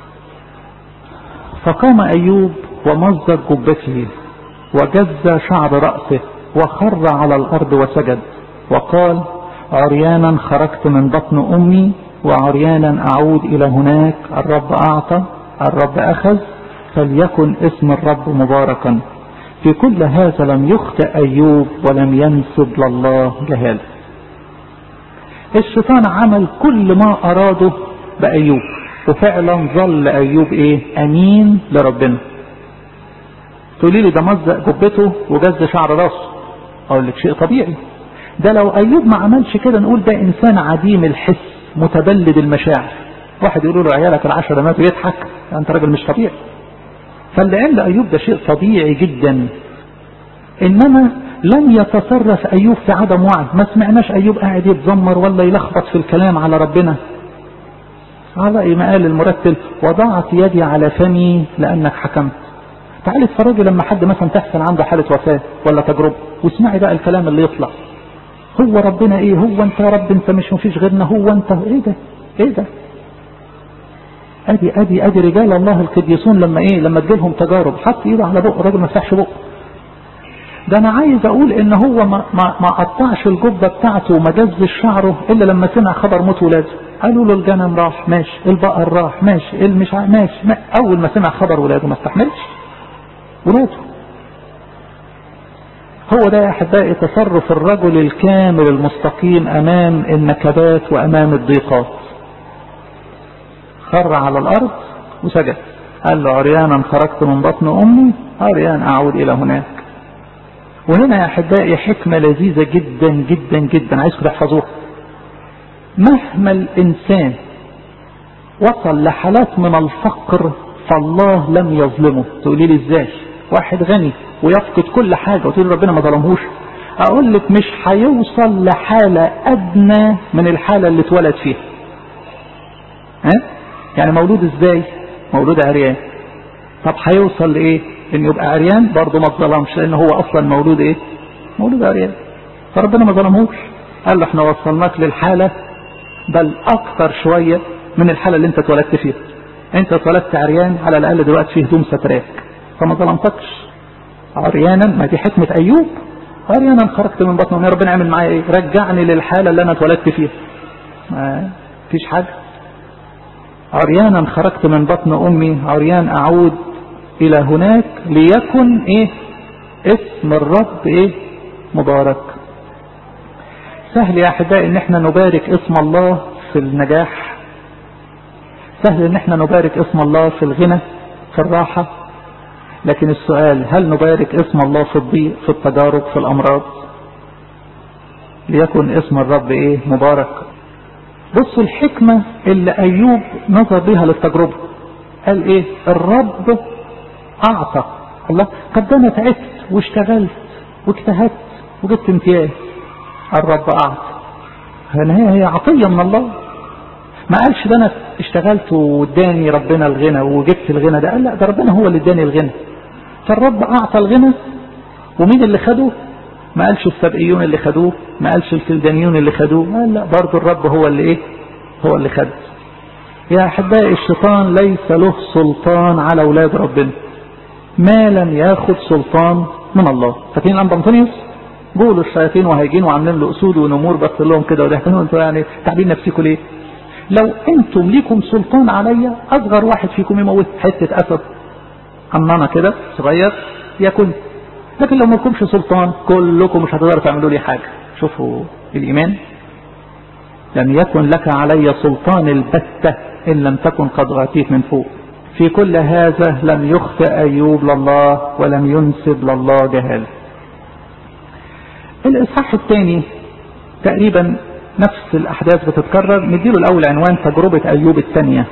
فقام أيوب ومزق جبته وجز شعر رأسه وخر على الأرض وسجد وقال عريانا خرجت من بطن أمي وعريانا أعود إلى هناك الرب أعطى الرب أخذ فليكن اسم الرب مباركا في كل هذا لم يخطئ أيوب ولم ينسب لله جهاله الشيطان عمل كل ما أراده بأيوب وفعلا ظل ايوب ايه امين لربنا تقولي لي ده مزق جبته وجز شعر راسه اقول لك شيء طبيعي ده لو ايوب ما عملش كده نقول ده انسان عديم الحس متبلد المشاعر واحد يقول له عيالك العشرة ماتوا يضحك انت راجل مش طبيعي فاللي قال ايوب ده شيء طبيعي جدا انما لم يتصرف ايوب في عدم وعي ما سمعناش ايوب قاعد يتذمر ولا يلخبط في الكلام على ربنا على ما قال المرتل وضعت يدي على فمي لانك حكمت تعالي اتفرجي لما حد مثلا تحصل عنده حاله وفاه ولا تجربه واسمعي بقى الكلام اللي يطلع هو ربنا ايه هو انت يا رب انت مش مفيش غيرنا هو انت ايه ده ايه ده ادي ادي ادي رجال الله القديسون لما ايه لما تجيلهم تجارب حط ايده على بقه الراجل ما فتحش بقه ده انا عايز اقول ان هو ما ما ما قطعش الجبه بتاعته وما جزش شعره الا لما سمع خبر موت ولاده قالوا له الجنم راح ماشي البقر راح ماشي المش ماشي ما اول ما سمع خبر ولاده ما استحملش ولاده هو ده يا احبائي تصرف الرجل الكامل المستقيم امام النكبات وامام الضيقات خر على الارض وسجد قال له عريانا خرجت من بطن امي عريان اعود الى هناك وهنا يا احبائي حكمه لذيذه جدا جدا جدا عايزكم تحفظوها مهما الانسان وصل لحالات من الفقر فالله لم يظلمه تقولي لي ازاي واحد غني ويفقد كل حاجه وتقول ربنا ما ظلمهوش اقول لك مش هيوصل لحاله ادنى من الحاله اللي اتولد فيها ها يعني مولود ازاي مولود عريان طب هيوصل لايه ان يبقى عريان برضه ما اتظلمش لان هو اصلا مولود ايه مولود عريان فربنا ما ظلمهوش قال له احنا وصلناك للحاله بل اكثر شويه من الحاله اللي انت اتولدت فيها انت اتولدت عريان على الاقل دلوقتي فيه هدوم ستراك فما ظلمتكش عريانا ما دي حكمه ايوب عريانا خرجت من بطن امي ربنا عمل معايا ايه رجعني للحاله اللي انا اتولدت فيها ما فيش حاجه عريانا خرجت من بطن امي عريان اعود الى هناك ليكن ايه اسم الرب ايه مبارك سهل يا احبائي ان احنا نبارك اسم الله في النجاح سهل ان احنا نبارك اسم الله في الغنى في الراحة لكن السؤال هل نبارك اسم الله في الضيق في التجارب في الامراض ليكن اسم الرب ايه مبارك بصوا الحكمة اللي ايوب نظر بها للتجربة قال ايه الرب اعطى الله قد انا تعبت واشتغلت واجتهدت وجبت امتياز الرب اعطى هنا هي عطية من الله ما قالش ده انا اشتغلت واداني ربنا الغنى وجبت الغنى ده قال لا ده ربنا هو اللي اداني الغنى فالرب اعطى الغنى ومين اللي خده ما قالش السبئيون اللي خدوه ما قالش الكلدانيون اللي خدوه قال لا برضه الرب هو اللي ايه هو اللي خده يا احبائي الشيطان ليس له سلطان على اولاد ربنا ما لم ياخد سلطان من الله فاكرين الانبا انطونيوس قولوا الشياطين وهيجين وعاملين له اسود ونمور بس لهم كده وضحكوا انتوا يعني تعبين نفسكم ليه لو انتم ليكم سلطان عليا اصغر واحد فيكم يموت حته اسد حمامه كده صغير ياكل لكن لو ما لكمش سلطان كلكم مش هتقدروا تعملوا لي حاجه شوفوا الايمان لم يكن لك علي سلطان البتة إن لم تكن قد غطيت من فوق في كل هذا لم يخفى أيوب لله ولم ينسب لله جهال الإصحاح الثاني تقريبا نفس الأحداث بتتكرر نديله الأول عنوان تجربة أيوب الثانية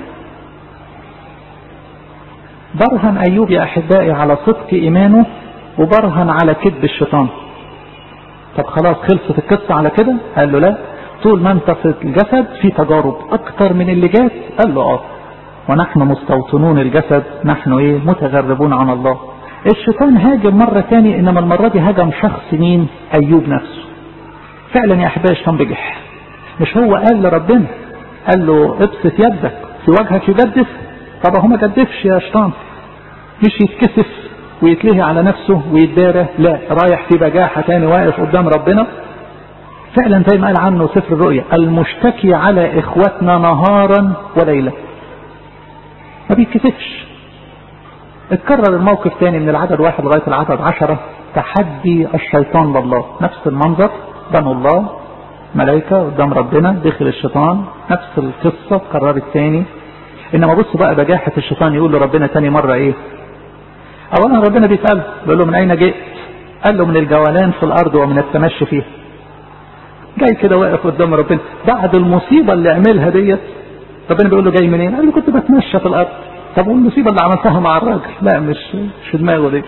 برهن أيوب يا أحبائي على صدق إيمانه وبرهن على كذب الشيطان طب خلاص خلصت القصة على كده قال له لا طول ما انت في الجسد في تجارب اكتر من اللي جات قال له اه ونحن مستوطنون الجسد نحن ايه متغربون عن الله الشيطان هاجم مرة تاني انما المرة دي هاجم شخص مين ايوب نفسه فعلا يا احبائي الشيطان بجح مش هو قال لربنا قال له ابسط يدك في وجهك يجدف طب هو ما جدفش يا شيطان مش يتكسف ويتلهي على نفسه ويتدارى لا رايح في بجاحة تاني واقف قدام ربنا فعلا زي ما قال عنه سفر الرؤيا المشتكي على اخوتنا نهارا وليلا ما بيتكسفش اتكرر الموقف تاني من العدد واحد لغاية العدد عشرة تحدي الشيطان لله نفس المنظر بنو الله ملائكة قدام ربنا دخل الشيطان نفس القصة اتكررت تاني انما بصوا بقى بجاحة الشيطان يقول لربنا تاني مرة ايه اولا ربنا بيسأله بيقول له من اين جئت قال له من الجولان في الارض ومن التمشي فيها جاي كده واقف قدام ربنا بعد المصيبة اللي عملها ديت ربنا بيقول له جاي منين قال له كنت بتمشى في الارض طب والمصيبة اللي عملتها مع الراجل لا مش مش في دماغه دي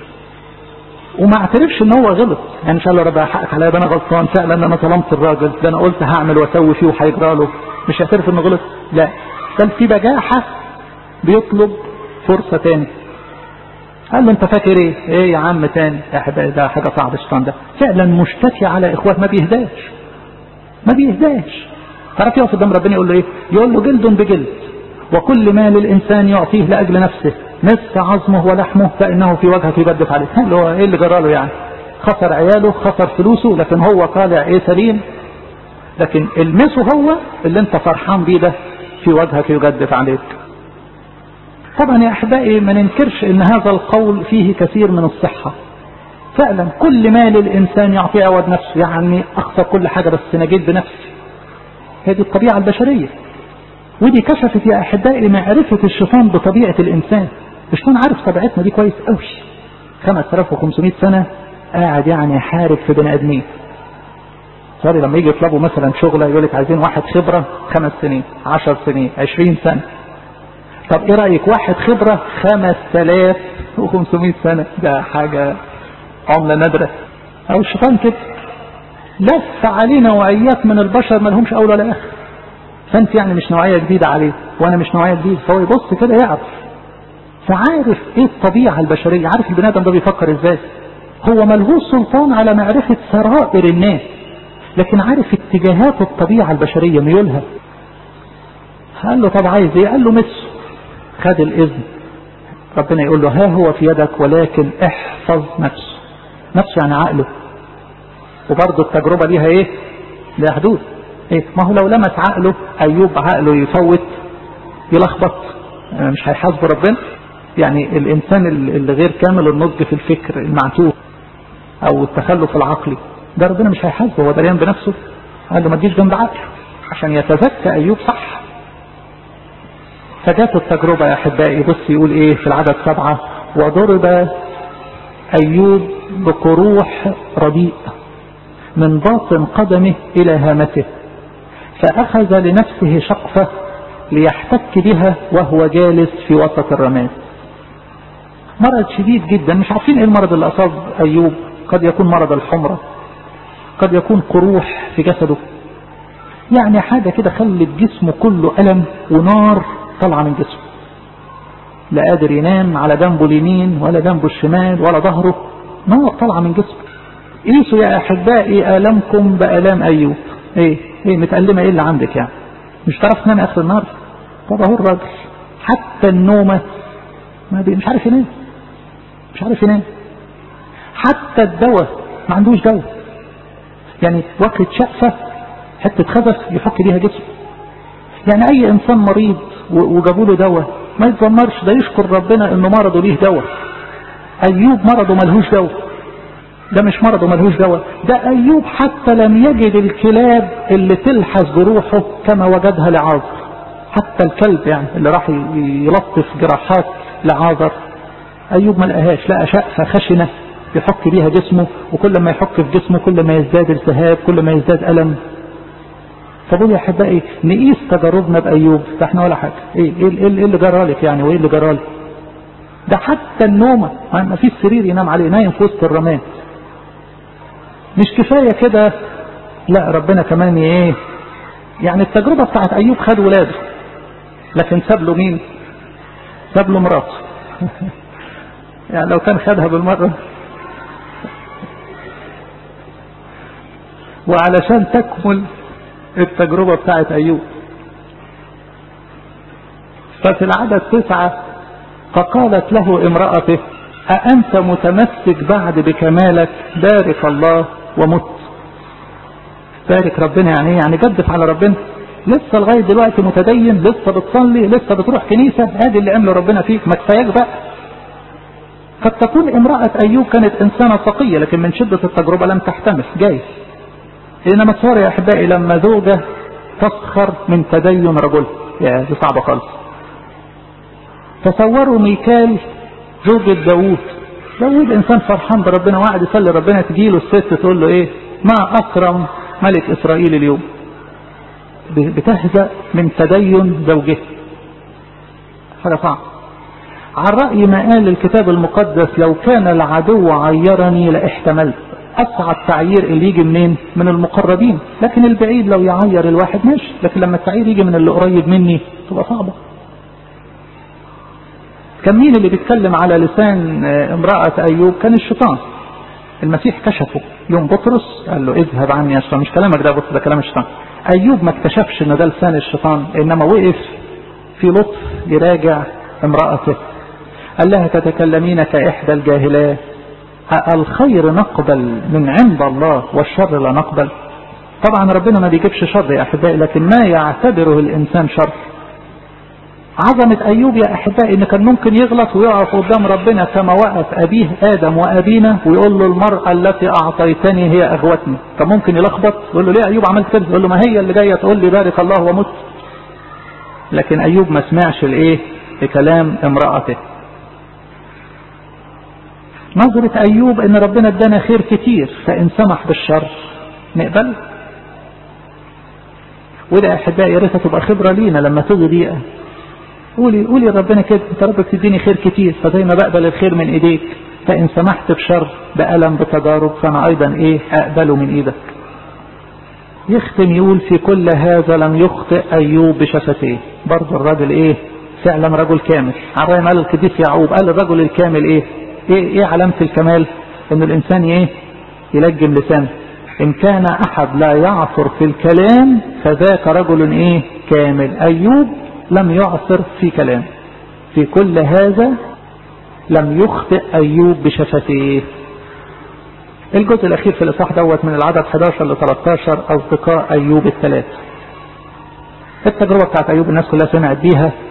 وما اعترفش ان هو غلط يعني ان شاء الله ربنا حقك عليا انا غلطان فعلا انا ظلمت الراجل ده انا قلت هعمل واسوي فيه وهيجرى له مش هيعترف انه غلط لا بل في بجاحة بيطلب فرصة تاني قال له انت فاكر ايه ايه يا عم تاني يا حبايبي ده حاجة صعبة الشيطان ده فعلا مشتكي على اخوات ما بيهداش ما بيهداش تعرف يقف قدام ربنا يقول له ايه يقول له جلد بجلد وكل ما للانسان يعطيه لاجل نفسه نصف عظمه ولحمه فانه في وجهك يبدف عليه اللي هو ايه اللي جرى له يعني خسر عياله خسر فلوسه لكن هو طالع ايه سليم لكن المسه هو اللي انت فرحان بيه ده في وجهك يجدف عليك طبعا يا احبائي ما ننكرش ان هذا القول فيه كثير من الصحة فعلا كل ما للانسان يعطيه عوض نفسه يعني اخسر كل حاجة بس نجيت بنفسي هذه الطبيعة البشرية ودي كشفت يا احبائي معرفة الشيطان بطبيعة الانسان الشيطان عارف طبيعتنا دي كويس قوي 5500 سنة قاعد يعني يحارب في بني ادمين سوري لما يجي يطلبوا مثلا شغلة يقول لك عايزين واحد خبرة خمس سنين عشر سنين عشرين سنة طب ايه رأيك واحد خبرة خمس تلاف وخمسمائة سنة ده حاجة عملة نادرة او الشيطان كده لف علينا وعيات من البشر ما لهمش اول ولا اخر فانت يعني مش نوعية جديدة عليه وانا مش نوعية جديدة فهو يبص كده يعرف فعارف ايه الطبيعة البشرية عارف البني ادم ده بيفكر ازاي هو ملهوش سلطان على معرفة سرائر الناس لكن عارف اتجاهات الطبيعة البشرية ميولها قال له طب عايز ايه قال له مسه خد الاذن ربنا يقول له ها هو في يدك ولكن احفظ نفسه نفسه يعني عقله وبرضه التجربة ليها ايه لها حدود ايه ما هو لو لمس عقله ايوب عقله يفوت يلخبط مش هيحاسبه ربنا يعني الانسان اللي غير كامل النضج في الفكر المعتوه او التخلف العقلي ده ربنا مش هيحاسبه هو دريان بنفسه قال له ما تجيش جنب عقله عشان يتزكى ايوب صح فجات التجربه يا احبائي بص يقول ايه في العدد سبعه وضرب ايوب بقروح رديء من باطن قدمه الى هامته فاخذ لنفسه شقفه ليحتك بها وهو جالس في وسط الرماد مرض شديد جدا مش عارفين ايه المرض اللي اصاب ايوب قد يكون مرض الحمرة قد يكون قروح في جسده يعني حاجة كده خلت جسمه كله ألم ونار طالعة من جسمه لا قادر ينام على جنبه اليمين ولا جنبه الشمال ولا ظهره نار طالعة من جسمه قيسوا يا أحبائي آلامكم بآلام أيوب ايه ايه متألمة ايه اللي عندك يعني مش تعرف تنام آخر النهار طب اهو الراجل حتى النومة ما بي مش عارف ينام مش عارف ينام حتى الدواء ما عندوش دواء يعني واخد شقفة حتة خزف يفك بيها جسمه يعني اي انسان مريض وجابوا له دواء ما يتذمرش ده يشكر ربنا انه مرضه ليه دواء ايوب مرضه ملهوش دواء ده مش مرضه ملهوش دواء ده ايوب حتى لم يجد الكلاب اللي تلحس جروحه كما وجدها لعازر حتى الكلب يعني اللي راح يلطف جراحات لعازر ايوب ما لقاهاش لقى شقفه خشنه يحك بيها جسمه وكل ما يحك في جسمه كل ما يزداد التهاب كل ما يزداد الم فبقول يا احبائي نقيس تجاربنا بايوب ده احنا ولا حاجه ايه ايه, إيه اللي جرالك يعني وايه اللي جرالك ده حتى النومه ما فيش سرير ينام عليه نايم في وسط الرماد مش كفايه كده لا ربنا كمان ايه يعني التجربه بتاعت ايوب خد ولاده لكن ساب له مين ساب له مراته يعني لو كان خدها بالمره وعلشان تكمل التجربة بتاعت أيوب ففي العدد تسعة فقالت له امرأته أأنت متمسك بعد بكمالك بارك الله ومت بارك ربنا يعني ايه يعني جدف على ربنا لسه لغاية دلوقتي متدين لسه بتصلي لسه بتروح كنيسة ادي اللي عمله ربنا فيك ما كفاياك بقى قد تكون امرأة أيوب كانت إنسانة تقية لكن من شدة التجربة لم تحتمل جايز إنما تصور يا أحبائي لما زوجة تسخر من تدين رجل يا دي صعبة خالص تصوروا ميكال زوجة داوود داوود إنسان فرحان بربنا وقاعد يصلي ربنا تجيله الست تقول له إيه ما أكرم ملك إسرائيل اليوم بتهزأ من تدين زوجها حاجة صعبة على رأي ما قال الكتاب المقدس لو كان العدو عيرني لاحتملت أصعب تعيير اللي يجي منين من المقربين لكن البعيد لو يعير الواحد ماشي لكن لما التعيير يجي من اللي قريب مني تبقى صعبة كان مين اللي بيتكلم على لسان امرأة أيوب كان الشيطان المسيح كشفه يوم بطرس قال له اذهب عني يا شيطان مش كلامك ده بطرس ده كلام الشيطان أيوب ما اكتشفش ان ده لسان الشيطان انما وقف في لطف يراجع امرأته قال لها تتكلمين كإحدى الجاهلات الخير نقبل من عند الله والشر لا نقبل طبعا ربنا ما بيجيبش شر يا أحبائي لكن ما يعتبره الإنسان شر عظمة أيوب يا أحبائي إن كان ممكن يغلط ويقف قدام ربنا كما وقف أبيه آدم وأبينا ويقول له المرأة التي أعطيتني هي أغوتني كان ممكن يلخبط يقول له ليه أيوب عملت كده يقول له ما هي اللي جاية تقول لي بارك الله ومت لكن أيوب ما سمعش الإيه لكلام امرأته نظرة أيوب إن ربنا ادانا خير كتير فإن سمح بالشر نقبل وده أحبائي يا ريتها تبقى خبرة لينا لما تيجي دقيقة قولي قولي ربنا كده أنت ربك تديني خير كتير فزي ما بقبل الخير من إيديك فإن سمحت بشر بألم بتجارب فأنا أيضا إيه أقبله من إيدك يختم يقول في كل هذا لم يخطئ أيوب بشفتيه برضه الراجل إيه فعلا رجل كامل عرام قال القديس يعقوب قال الرجل الكامل إيه ايه ايه علامة الكمال ان الانسان ايه يلجم لسانه ان كان احد لا يعثر في الكلام فذاك رجل ايه كامل ايوب لم يعثر في كلام في كل هذا لم يخطئ ايوب بشفتيه الجزء الاخير في الاصحاح دوت من العدد 11 ل 13 اصدقاء ايوب الثلاثه التجربه بتاعت ايوب الناس كلها سمعت بيها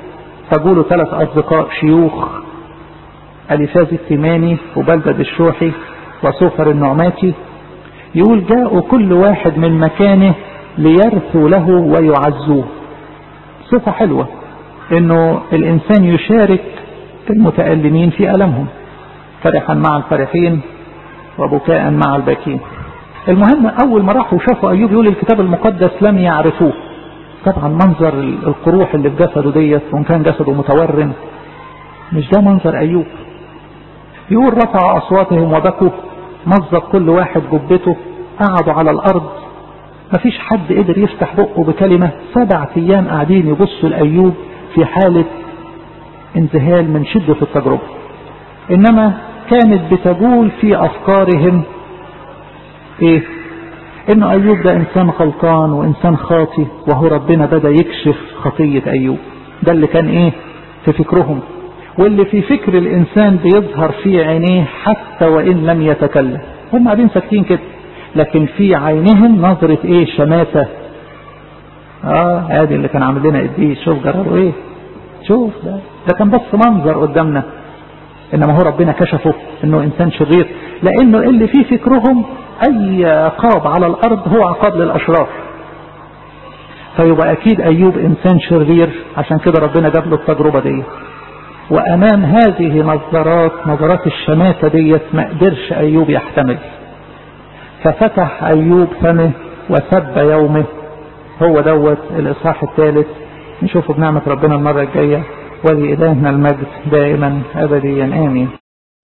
فقولوا ثلاث أصدقاء شيوخ أليفاز التيماني وبلدد الشوحي وصوفر النعماتي يقول جاءوا كل واحد من مكانه ليرثوا له ويعزوه صفة حلوة انه الانسان يشارك المتألمين في ألمهم فرحا مع الفرحين وبكاء مع الباكين المهم اول ما راحوا شافوا ايوب يقول الكتاب المقدس لم يعرفوه طبعا منظر القروح اللي في جسده ديت وان كان جسده متورم مش ده منظر ايوب يقول رفعوا اصواتهم وبكوا مزق كل واحد جبته قعدوا على الارض مفيش حد قدر يفتح بقه بكلمة سبع ايام قاعدين يبصوا لايوب في حالة انذهال من شدة التجربة انما كانت بتجول في افكارهم ايه ان ايوب ده انسان غلطان وانسان خاطي وهو ربنا بدا يكشف خطية ايوب ده اللي كان ايه في فكرهم واللي في فكر الانسان بيظهر في عينيه حتى وان لم يتكلم هم قاعدين ساكتين كده لكن في عينهم نظرة ايه شماتة اه ادي اللي كان عامل لنا قديس شوف جراله ايه شوف ده ده كان بس منظر قدامنا انما هو ربنا كشفه انه انسان شرير لانه اللي في فكرهم اي عقاب على الارض هو عقاب للاشرار فيبقى اكيد ايوب انسان شرير عشان كده ربنا جاب له التجربه دي وامام هذه نظرات نظرات الشماتة ديت ما قدرش ايوب يحتمل ففتح ايوب فمه وسب يومه هو دوت الاصحاح الثالث نشوفه بنعمة ربنا المرة الجاية ولإلهنا المجد دائما أبديا آمين